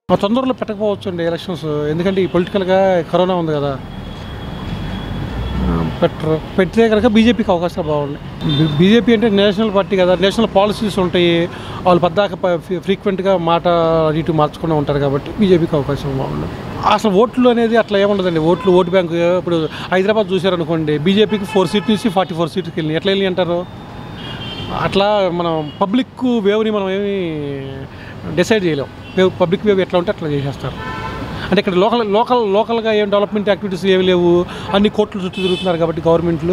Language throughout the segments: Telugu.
మా తొందరలో పెట్టకపోవచ్చు అండి ఎలక్షన్స్ ఎందుకంటే ఈ పొలిటికల్గా కరోనా ఉంది కదా ఆ, పెట్టరు పెడితే కనుక బీజేపీకి అవకాశాలు బాగున్నాయి బీ- బీజేపీ అంటే నేషనల్ పార్టీ కదా నేషనల్ పాలసీస్ ఉంటాయి వాళ్ళు పద్దాక ఫ్రీక్వెంట్గా మాట అటు ఇటు మార్చకుండా ఉంటారు కాబట్టి బీజేపీకి అవకాశం బాగుంది అసలు ఓట్లు అనేది అట్లా ఏముండదండి ఓట్లు ఓటు బ్యాంకు ఇప్పుడు హైదరాబాద్ చూశారనుకోండి బీజేపీకి ఫోర్ సీట్ నుంచి ఫార్టీ ఫోర్ సీట్కి వెళ్ళి ఎట్లా వెళ్ళి అంటారు అట్లా మనం పబ్లిక్ వేవ్ని మనం ఏమి డిసైడ్ చేయలేం వేవ్ పబ్లిక్ వేవ్ ఎట్లా ఉంటే అట్లా చేసేస్తారు అంటే ఇక్కడ లోకల్ లోకల్ లోకల్గా ఏం డెవలప్మెంట్ యాక్టివిటీస్ ఏమి లేవు అన్ని కోట్లు చుట్టూ తిరుగుతున్నారు కాబట్టి గవర్నమెంట్లు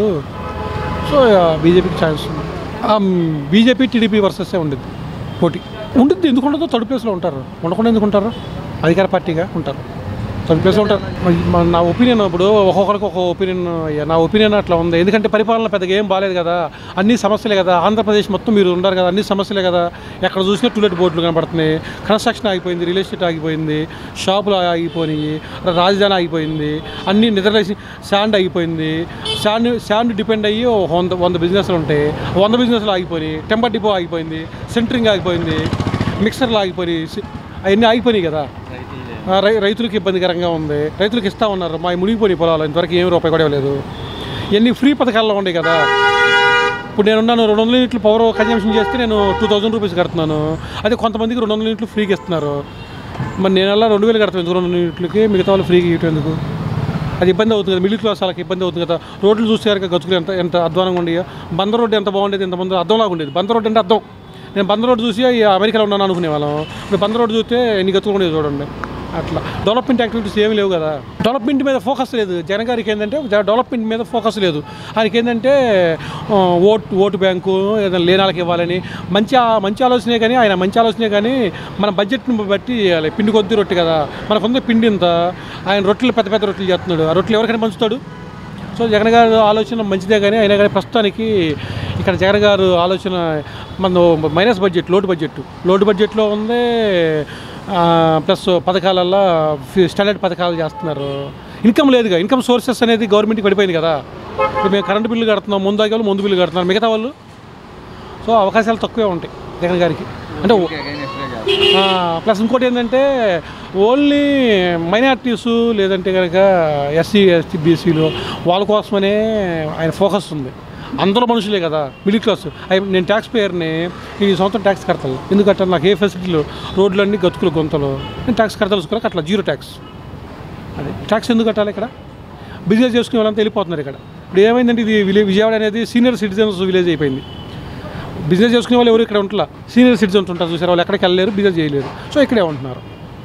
సో బీజేపీకి ఛాన్స్ ఉంది బీజేపీ టీడీపీ వర్సెస్ ఉండేది పోటీ ఉంటుంది ఎందుకు ఉండదో థర్డ్ ప్లేస్లో ఉంటారు ఉండకుండా ఎందుకు ఉంటారు అధికార పార్టీగా ఉంటారు థర్డ్ ప్లేస్లో ఉంటారు మరి మా- నా ఒపీనియన్ ఇప్పుడు ఒక్కొక్కరికి ఒక ఒపీనియన్ నా ఒపీనియన్ అట్లా ఉంది ఎందుకంటే పరిపాలన పెద్దగా ఏం బాగాలేదు కదా అన్ని సమస్యలే కదా ఆంధ్రప్రదేశ్ మొత్తం మీరు ఉన్నారు కదా అన్ని సమస్యలే కదా ఎక్కడ చూసినా టూలెట్ బోర్డులు కనబడుతున్నాయి కన్స్ట్రక్షన్ ఆగిపోయింది రియల్ ఎస్టేట్ ఆగిపోయింది షాపులు ఆగిపోయినాయి రాజధాని ఆగిపోయింది అన్ని నిద్రలేసి శాండ్ ఆగిపోయింది శాండ్ శాండ్ డిపెండ్ అయ్యి ఒక వంద వంద బిజినెస్లు ఉంటాయి వంద బిజినెస్లు ఆగిపోయినాయి టెంపర్ డిపో ఆగిపోయింది సెంటరింగ్ ఆగిపోయింది మిక్సర్లు ఆగిపోయి అవన్నీ ఆగిపోయినాయి కదా ఆ, రై రైతులకు ఇబ్బందికరంగా ఉంది రైతులకు ఇస్తా ఉన్నారు మా మునిగిపోయిన పొలాలు ఇంతవరకు ఏమి రూపాయి కూడా లేదు ఇవన్నీ ఫ్రీ పథకాల్లో ఉన్నాయి కదా ఇప్పుడు నేను ఉన్నాను రెండు వందల యూనిట్లు పవర్ కన్జంప్షన్ చేస్తే నేను టూ థౌజండ్ రూపీస్ కడుతున్నాను అదే కొంతమందికి రెండు వందల యూనిట్లు ఫ్రీగా ఇస్తున్నారు మరి నేను అలా రెండు వేలు కడతాను ఎందుకు రెండు వందల యూనిట్లకి మిగతా వాళ్ళు ఫ్రీగా ఇవ్వటం ఎందుకు అది ఇబ్బంది అవుతుంది కదా మిడిల్ క్లాస్ వాళ్ళకి ఇబ్బంది అవుతుంది కదా రోడ్లు చూసారు గతుకులు ఎంత ఎంత అధ్వానంగా ఉండేయో బందర్ రోడ్డు ఎంత బాగుండేది ఎంత మంది అర్థంలాగా ఉండేది బందర్ రోడ్డు అంటే అర్థం నేను బందర్ రోడ్డు చూసి ఈ అమెరికాలో ఉన్నాను అనుకునే వాళ్ళం ఇప్పుడు బందర్ రోడ్డు చూస్తే ఎన్ని గతుకులు ఉండేది చూడండి అట్లా డెవలప్మెంట్ యాక్టివిటీస్ ఏమి లేవు కదా డెవలప్మెంట్ మీద ఫోకస్ లేదు జగన్ గారికి ఏంటంటే జ- డెవలప్మెంట్ మీద ఫోకస్ లేదు ఆయనకి ఏంటంటే ఆ, ఓటు ఓటు బ్యాంకు ఏదైనా లేని వాళ్ళకి ఇవ్వాలని మంచి ఆ- మంచి ఆలోచనే కానీ ఆయన మంచి ఆలోచనే కానీ మన బడ్జెట్ని బట్టి ఇవ్వాలి. పిండి కొద్ది రొట్టె కదా మనకుంది పిండి ఇంత ఆయన రొట్టెలు పెద్ద పెద్ద రొట్టెలు చేస్తున్నాడు ఆ రొట్టెలు ఎవరికైనా పంచుతాడు సో జగన్ గారు ఆలోచన మంచిదే కానీ అయినా కానీ ప్రస్తుతానికి ఇక్కడ జగన్ గారు ఆలోచన మన మైనస్ బడ్జెట్ లోటు బడ్జెట్ లోటు బడ్జెట్లో ఉంది ఆ, ప్లస్ పథకాలల్లో ఫి- స్టాండర్డ్ పథకాలు చేస్తున్నారు ఇన్కమ్ లేదుగా ఇన్కమ్ సోర్సెస్ అనేది గవర్నమెంట్కి పడిపోయింది కదా ఇప్పుడు మేము కరెంటు బిల్లు కడుతున్నాం ముందు ఆగే వాళ్ళు ముందు బిల్లు కడుతున్నారు మిగతా వాళ్ళు సో అవకాశాలు తక్కువే ఉంటాయి జగన్ గారికి అంటే ఓ- ఆ, ప్లస్ ఇంకోటి ఏంటంటే ఓన్లీ మైనార్టీసు లేదంటే కనుక ఎస్సీ ఎస్టీ బీసీలు వాళ్ళ కోసమనే ఆయన ఫోకస్ ఉంది అందరూ మనుషులే కదా మిడిల్ క్లాస్ అయి నేను ట్యాక్స్ పేయర్ని ఈ సంవత్సరం ట్యాక్స్ కడతాను ఎందుకంటే నాకు ఏ ఫెసిలిటీలు రోడ్లన్నీ గతుకులు గొంతలు నేను ట్యాక్స్ కడతలుసుకోవాలి అట్లా జీరో ట్యాక్స్ అదే ట్యాక్స్ ఎందుకు కట్టాలి ఇక్కడ బిజినెస్ చేసుకునే వాళ్ళంతా వెళ్ళిపోతున్నారు ఇక్కడ ఇప్పుడు ఏమైందంటే ఇది విలేజ్ విజయవాడ అనేది సీనియర్ సిటిజన్స్ విలేజ్ అయిపోయింది బిజినెస్ చేసుకునే వాళ్ళు ఎవరు ఇక్కడ ఉంటున్నా సీనియర్ సిటిజన్స్ ఉంటారు చూసారు వాళ్ళు ఎక్కడికి వెళ్ళలేరు బిజినెస్ చేయలేరు సో ఇక్కడే ఉంటున్నారు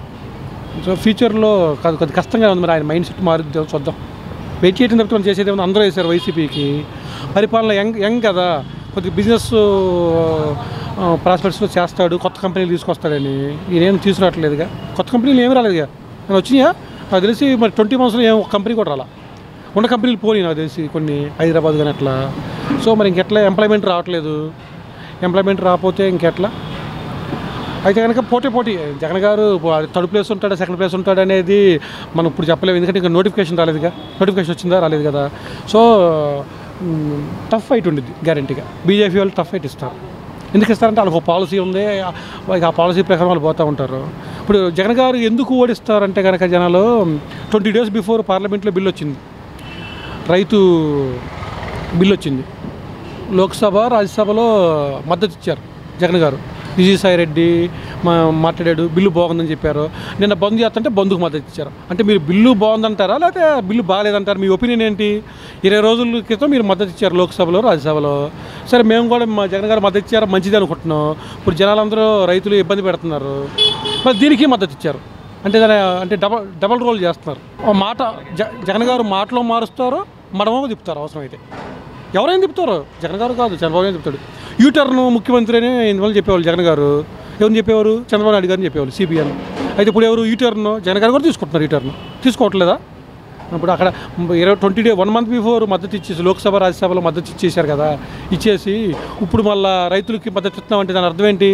సో ఫ్యూచర్లో కాదు కొద్ది కష్టంగా ఉంది మరి ఆయన మైండ్ సెట్ మారుద్దాం చూద్దాం వెయిట్ చేయడం తప్పితే మనం చేసేది ఏమన్నా అందరూ వేశారు వైసీపీకి పరిపాలన యంగ్ యంగ్ కదా కొద్దిగా బిజినెస్ ప్రాస్పెక్ట్స్లో చేస్తాడు కొత్త కంపెనీలు తీసుకొస్తాడని ఈయనేం తీసుకురావట్లేదుగా కొత్త కంపెనీలు ఏమి రాలేదుగా నేను వచ్చినాయా నాకు తెలిసి మరి ట్వంటీ మంత్స్లో ఏం ఒక కంపెనీ కూడా రాలా ఉన్న కంపెనీలు పోయి నాకు తెలిసి కొన్ని హైదరాబాద్ కానీ అట్లా సో మరి ఇంకెట్లా ఎంప్లాయ్మెంట్ రావట్లేదు ఎంప్లాయ్మెంట్ రాకపోతే ఇంకెట్లా అయితే కనుక పోటీ పోటీ జగన్ గారు థర్డ్ ప్లేస్ ఉంటాడా సెకండ్ ప్లేస్ ఉంటాడు అనేది మనం ఇప్పుడు చెప్పలేము ఎందుకంటే ఇంకా నోటిఫికేషన్ రాలేదుగా నోటిఫికేషన్ వచ్చిందా రాలేదు కదా సో టఫ్ ఫైట్ ఉండిద్ది గ్యారంటీగా బీజేపీ వాళ్ళు టఫ్ ఫైట్ ఇస్తారు ఎందుకు ఇస్తారంటే వాళ్ళకి ఒక పాలసీ ఉంది ఆ- ఆ పాలసీ ప్రకారం వాళ్ళు పోతూ ఉంటారు ఇప్పుడు జగన్ గారు ఎందుకు ఓడిస్తారంటే కనుక జనాలు ట్వంటీ డేస్ బిఫోర్ పార్లమెంట్లో బిల్ వచ్చింది రైతు బిల్ వచ్చింది లోక్సభ రాజ్యసభలో మద్దతు ఇచ్చారు జగన్ గారు విజయసాయి రెడ్డి మా మాట్లాడాడు బిల్లు బాగుందని చెప్పారు నిన్న బంద్ చేస్తుంటే బంధుకు మద్దతు ఇచ్చారు అంటే మీరు బిల్లు బాగుందంటారా లేకపోతే బిల్లు బాగాలేదంటారా మీ ఒపీనియన్ ఏంటి ఇరవై రోజుల క్రితం మీరు మద్దతు ఇచ్చారు లోక్సభలో రాజ్యసభలో సరే మేము కూడా మా జగన్ గారు మద్దతు ఇచ్చారు మంచిది అనుకుంటున్నాం ఇప్పుడు జనాలందరూ రైతులు ఇబ్బంది పెడుతున్నారు మరి దీనికి మద్దతు ఇచ్చారు అంటే దాని అంటే డబల్ డబల్ రోల్ చేస్తున్నారు ఓ మాట జ జగన్ గారు మాటలో మారుస్తారు మడమో తిప్పుతారు అవసరమైతే ఎవరైనా తిప్పుతారు జగన్ గారు కాదు చంద్రబాబు నాయుడు చెప్తాడు యూటర్న్ ముఖ్యమంత్రి అని ఇందువల్ల చెప్పేవాళ్ళు జగన్ గారు ఎవరు చెప్పేవారు చంద్రబాబు నాయుడు గారిని చెప్పేవాళ్ళు సిబిఎన్ అయితే ఇప్పుడు ఎవరు యూటర్న్ జగన్ గారు కూడా తీసుకుంటున్నారు యూటర్న్ తీసుకోవట్లేదా ఇప్పుడు అక్కడ ఇరవై twenty day one month before మద్దతు ఇచ్చేసి లోక్సభ రాజ్యసభలో మద్దతు ఇచ్చేశారు కదా ఇచ్చేసి ఇప్పుడు మళ్ళీ రైతులకి మద్దతు ఇస్తున్నామంటే దాని అర్థం ఏంటి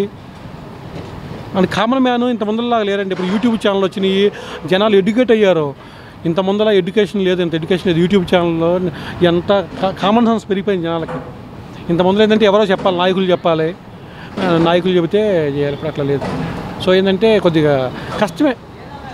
అని కామన్ మ్యాన్ ఇంత ముందరలాగా లేరండి ఇప్పుడు యూట్యూబ్ ఛానల్ వచ్చినాయి జనాలు ఎడ్యుకేట్ అయ్యారు ఇంత ముందర ఎడ్యుకేషన్ లేదు ఇంత ఎడ్యుకేషన్ లేదు యూట్యూబ్ ఛానల్లో ఎంత కామన్ సెన్స్ పెరిగిపోయింది జనాలకి ఇంత ముందర ఏంటంటే ఎవరో చెప్పాలి నాయకులు చెప్పాలి ఆ, నాయకులు చెబితే చేయాలి ఇప్పుడు అట్లా లేదు సో ఏంటంటే కొద్దిగా కష్టమే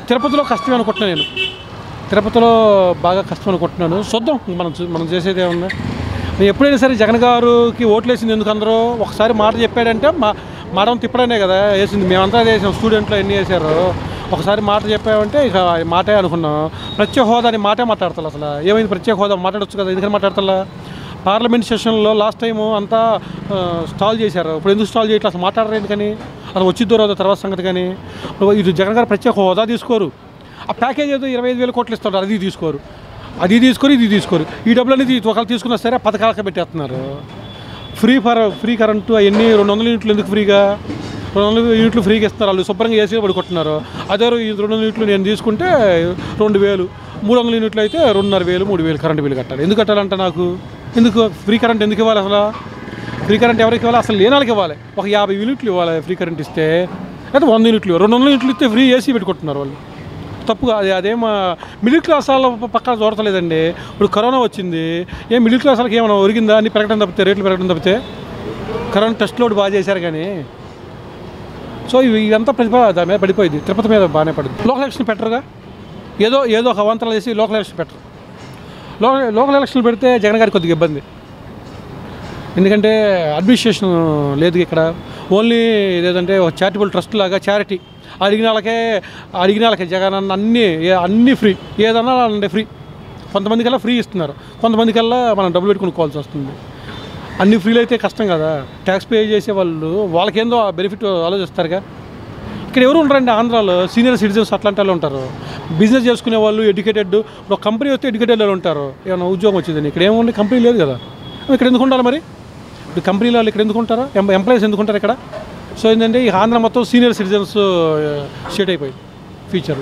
తిరుపతిలో కష్టమే అనుకుంటున్నాను నేను తిరుపతిలో బాగా కష్టం అనుకుంటున్నాను చూద్దాం మనం చూ- మనం చేసేది ఏమన్నా నేను ఎప్పుడైనా సరే జగన్ గారికి ఓట్లు వేసింది ఎందుకు అందరూ ఒకసారి మాట చెప్పాడంటే మా మాడం తిప్పడనే కదా వేసింది మేమంతా చేసాం స్టూడెంట్లు ఎన్ని వేసారు ఒకసారి మాట చెప్పామంటే ఇక ఆ మాటే అనుకున్నాం ప్రత్యేక హోదా అని మాటే మాట్లాడతారు అసలు ఏమైంది ప్రత్యేక హోదా మాట్లాడొచ్చు కదా ఎందుకని మాట్లాడతా పార్లమెంట్ సెషన్లో లాస్ట్ టైం అంతా ఆ, స్టాల్ చేశారు ఇప్పుడు ఎందుకు స్టాల్ చేయట్లేదు అసలు మాట్లాడరు ఎందుకని అది వచ్చిద్దో రాదో తర్వాత సంగతి కానీ ఇప్పుడు ఇది జగన్ గారు ప్రత్యేక హోదా తీసుకోరు ఆ ప్యాకేజ్ ఏదో ఇరవై ఐదు వేల కోట్లు ఇస్తారు అది తీసుకోరు అది తీసుకోరు ఇది తీసుకోరు ఈ డబ్బులు అనేది ఒకళ్ళు తీసుకున్నా సరే పథకాలకు పెట్టేస్తున్నారు ఫ్రీ ఫర్ ఫ్రీ కరెంటు అవన్నీ రెండు వందల యూనిట్లు ఎందుకు ఫ్రీగా రెండు వందల యూనిట్లు ఫ్రీగా ఇస్తున్నారు వాళ్ళు శుభ్రంగా ఏసీ పడుకుంటున్నారు అదే ఈ రెండు వందల యూనిట్లు నేను తీసుకుంటే రెండు వేలు మూడు వందల యూనిట్లు అయితే రెండున్నర వేలు మూడు వేలు కరెంట్ బిల్లు కట్టాలి ఎందుకు కట్టాలంటే నాకు ఎందుకు ఫ్రీ కరెంట్ ఎందుకు ఇవ్వాలి అసలు ఫ్రీ కరెంట్ ఎవరికి ఇవ్వాలి అసలు లేని వాళ్ళకి ఇవ్వాలి ఒక యాభై యూనిట్లు ఇవ్వాలి ఫ్రీ కరెంట్ ఇస్తే అయితే వంద యూనిట్లు ఇవ్వాలి. రెండు వందల యూనిట్లు ఇస్తే ఫ్రీ ఏసీ పెట్టుకుంటున్నారు వాళ్ళు తప్పుగా అది అదేం మిడిల్ క్లాస్ వాళ్ళ పక్కన చూడతలేదండి ఇప్పుడు కరోనా వచ్చింది ఏం మిడిల్ క్లాస్ వాళ్ళకి ఏమైనా ఒరిగిందా అన్ని పెరగడం తప్పితే రేట్లు పెరగడం తప్పితే కరోనా టెస్ట్ లోడ్ బాగా చేశారు కానీ సో ఇవి ఇదంతా ప్రతిభ దాని మీద పడిపోయింది తిరుపతి మీద బాగానే పడింది లోకల్ ఎలక్షన్ పెట్టరుగా ఏదో ఏదో ఒక అవాంతరాలు చేసి లోకల్ ఎలక్షన్ పెట్టరు లోకల్ లోకల్ ఎలక్షన్లు పెడితే జగన్ గారికి కొద్దిగా ఇబ్బంది ఎందుకంటే అడ్మినిస్ట్రేషన్ లేదు ఇక్కడ ఓన్లీ ఏదంటే ఒక చారిటబుల్ ట్రస్ట్ లాగా చారిటీ అడిగిన వాళ్ళకే అడిగిన వాళ్ళకే జగన్ అన్న అన్నీ ఏ- అన్నీ ఫ్రీ ఏదన్నా అంటే ఫ్రీ కొంతమందికల్లా ఫ్రీ ఇస్తున్నారు కొంతమందికల్లా మనం డబ్బులు పెట్టి కొనుక్కోవాల్సి వస్తుంది అన్ని ఫ్రీలు అయితే కష్టం కదా ట్యాక్స్ పే చేసే వాళ్ళు వాళ్ళకేందో ఆ బెనిఫిట్ ఆలోచిస్తారుగా ఇక్కడ ఎవరు ఉంటారండి ఆంధ్రాలో సీనియర్ సిటిజన్స్ అట్లాంటి వాళ్ళు ఉంటారు బిజినెస్ చేసుకునే వాళ్ళు ఎడ్యుకేటెడ్ ఒక కంపెనీ వస్తే ఎడ్యుకేటెడ్ వాళ్ళు ఉంటారు ఏమైనా ఉద్యోగం వచ్చిందని ఇక్కడ ఏముంది కంపెనీ లేదు కదా ఇక్కడ ఎందుకు ఉండాలి మరి ఇప్పుడు కంపెనీల వాళ్ళు ఇక్కడ ఎందుకు ఉంటారా ఎం- ఎంప్లాయీస్ ఎందుకు ఉంటారు ఇక్కడ సో ఏంటంటే ఈ ఆంధ్ర మొత్తం సీనియర్ సిటిజన్స్ స్టేట్ అయిపోయి ఫ్యూచర్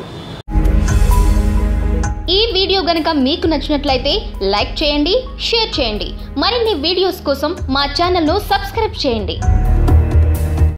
ఈ వీడియో గనుక మీకు నచ్చినట్లయితే లైక్ చేయండి షేర్ చేయండి మరిన్ని వీడియోస్ కోసం మా ఛానల్ను సబ్స్క్రైబ్ చేయండి